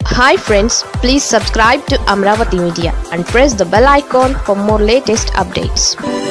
hi friends please subscribe to Amaravati media and press the bell icon for more latest updates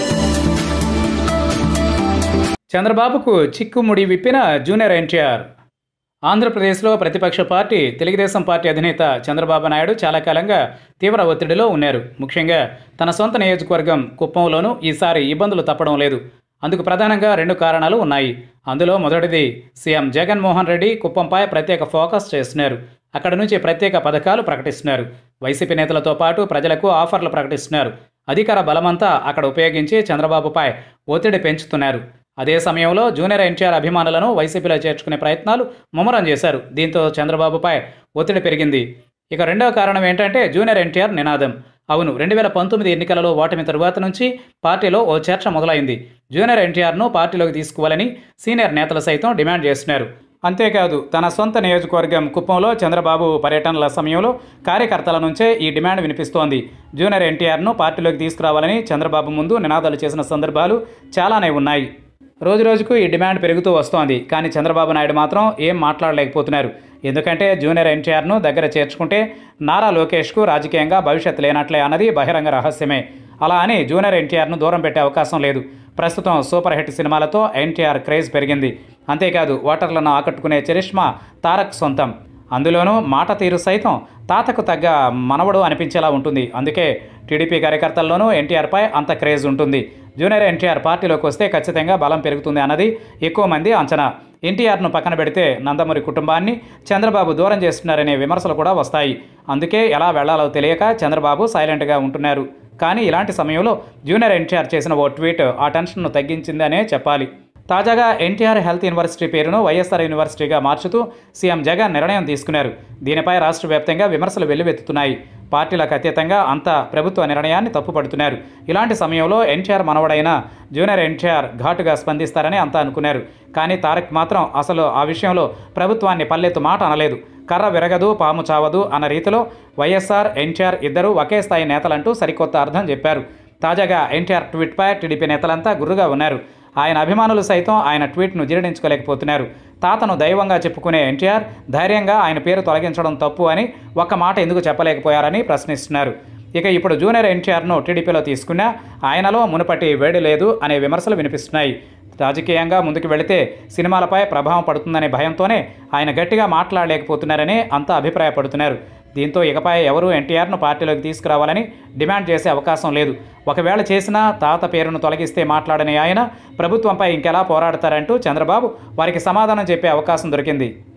చంద్రబాబుకు చిక్కుముడి విప్పిన junior NTR ఆంధ్రప్రదేశ్లో ప్రతిపక్ష party Telugu Desam party అధినేత చంద్రబాబు నాయుడు చాలా కాలంగా తీవ్ర ఒత్తిడిలో ఉన్నారు ముఖ్యంగా తన సొంత నియోజకవర్గం కుప్పంలోనూ ఈసారి ఇబ్బందులు తప్పడం లేదు అందుకు ప్రధానంగా రెండు కారణాలు ఉన్నాయి అందులో మొదటిది సీఎం జగన్మోహన్ రెడ్డి కుప్పంపై ప్రత్యేక ఫోకస్ చేస్తున్నారు అక్కడ నుంచి ప్రత్యేక పథకాలు ప్రకటిస్తున్నారు వైసీపీ నేతలతో పాటు ప్రజలకు ఆఫర్లు ప్రకటిస్తున్నారు అధికార బలమంతా అక్కడ ఉపయోగించి చంద్రబాబుపై ఒత్తిడి పెంచుతున్నారు అదే సమయంలో జూనియర్ ఎన్టీఆర్ అభిమానులను వైసీపీలో చేర్చుకునే ప్రయత్నాలు ముమ్మరం చేశారు దీంతో చంద్రబాబుపై ఒత్తిడి పెరిగింది ఇక రెండవ కారణం ఏంటంటే జూనియర్ ఎన్టీఆర్ నినాదం అవును రెండు వేల పంతొమ్మిది ఎన్నికలలో ఓటమి తరువాత నుంచి పార్టీలో ఓ చర్చ మొదలైంది జూనియర్ ఎన్టీఆర్ను పార్టీలోకి తీసుకోవాలని సీనియర్ నేతలు సైతం డిమాండ్ చేస్తున్నారు అంతేకాదు తన సొంత నియోజకవర్గం కుప్పంలో చంద్రబాబు పర్యటనల సమయంలో కార్యకర్తల నుంచే ఈ డిమాండ్ వినిపిస్తోంది జూనియర్ ఎన్టీఆర్ను పార్టీలోకి తీసుకురావాలని చంద్రబాబు ముందు నినాదాలు చేసిన సందర్భాలు చాలానే ఉన్నాయి రోజు రోజుకు ఈ డిమాండ్ పెరుగుతూ వస్తోంది కానీ చంద్రబాబు నాయుడు మాత్రం ఏం మాట్లాడలేకపోతున్నారు ఎందుకంటే జూనియర్ ఎన్టీఆర్ను దగ్గర చేర్చుకుంటే నారా లోకేష్కు రాజకీయంగా భవిష్యత్తు లేనట్లే అన్నది బహిరంగ రహస్యమే అలా అని జూనియర్ ఎన్టీఆర్ను దూరం పెట్టే అవకాశం లేదు ప్రస్తుతం సూపర్ హిట్ సినిమాలతో ఎన్టీఆర్ క్రేజ్ పెరిగింది అంతేకాదు ఓటర్లను ఆకట్టుకునే చరిష్మా తారక్ సొంతం అందులోనూ మాట తీరు సైతం తాతకు తగ్గ మనవడు అనిపించేలా ఉంటుంది అందుకే టీడీపీ కార్యకర్తల్లోనూ ఎన్టీఆర్పై అంత క్రేజ్ ఉంటుంది జూనియర్ ఎన్టీఆర్ పార్టీలోకి వస్తే ఖచ్చితంగా బలం పెరుగుతుంది అన్నది ఎక్కువ మంది అంచనా ఎన్టీఆర్ను పక్కన పెడితే నందమూరి కుటుంబాన్ని చంద్రబాబు దూరం చేస్తున్నారనే విమర్శలు కూడా వస్తాయి అందుకే ఎలా వెళ్లాలో తెలియక చంద్రబాబు సైలెంట్గా ఉంటున్నారు కానీ ఇలాంటి సమయంలో జూనియర్ ఎన్టీఆర్ చేసిన ఓ ట్వీట్ ఆ టెన్షన్ను తగ్గించిందనే చెప్పాలి తాజాగా ఎన్టీఆర్ హెల్త్ యూనివర్సిటీ పేరును వైఎస్ఆర్ యూనివర్సిటీగా మార్చుతూ సీఎం జగన్ నిర్ణయం తీసుకున్నారు దీనిపై రాష్ట్ర వ్యాప్తంగా విమర్శలు వెల్లువెత్తుతున్నాయి పార్టీలకు అతీతంగా అంతా ప్రభుత్వ నిర్ణయాన్ని తప్పుపడుతున్నారు ఇలాంటి సమయంలో ఎన్టీఆర్ మనవడైన జూనియర్ ఎన్టీఆర్ ఘాటుగా స్పందిస్తారని అంతా అనుకున్నారు కానీ తారక్ మాత్రం అసలు ఆ విషయంలో ప్రభుత్వాన్ని పల్లెత్తు మాట అనలేదు కర్ర విరగదు పాము చావదు అన్న రీతిలో వైఎస్ఆర్ ఎన్టీఆర్ ఇద్దరూ ఒకే స్థాయి నేతలంటూ సరికొత్త అర్థం చెప్పారు తాజాగా ఎన్టీఆర్ ట్వీట్పై టీడీపీ నేతలంతా గుర్రుగా ఉన్నారు ఆయన అభిమానులు సైతం ఆయన ట్వీట్ను జీర్ణించుకోలేకపోతున్నారు తాతను దైవంగా చెప్పుకునే ఎన్టీఆర్ ధైర్యంగా ఆయన పేరు తొలగించడం తప్పు అని ఒక్క మాట ఎందుకు చెప్పలేకపోయారని ప్రశ్నిస్తున్నారు ఇక ఇప్పుడు జూనియర్ ఎన్టీఆర్ను టీడీపీలో తీసుకున్నా ఆయనలో మునుపటి వేడి లేదు అనే విమర్శలు వినిపిస్తున్నాయి రాజకీయంగా ముందుకు వెళితే సినిమాలపై ప్రభావం పడుతుందనే భయంతోనే ఆయన గట్టిగా మాట్లాడలేకపోతున్నారని అంతా అభిప్రాయపడుతున్నారు దీంతో ఇకపై ఎవరూ ఎన్టీఆర్ను పార్టీలోకి తీసుకురావాలని డిమాండ్ చేసే అవకాశం లేదు ఒకవేళ చేసినా తాత పేరును తొలగిస్తే మాట్లాడని ఆయన ప్రభుత్వంపై ఇంకెలా పోరాడతారంటూ చంద్రబాబు వారికి సమాధానం చెప్పే అవకాశం దొరికింది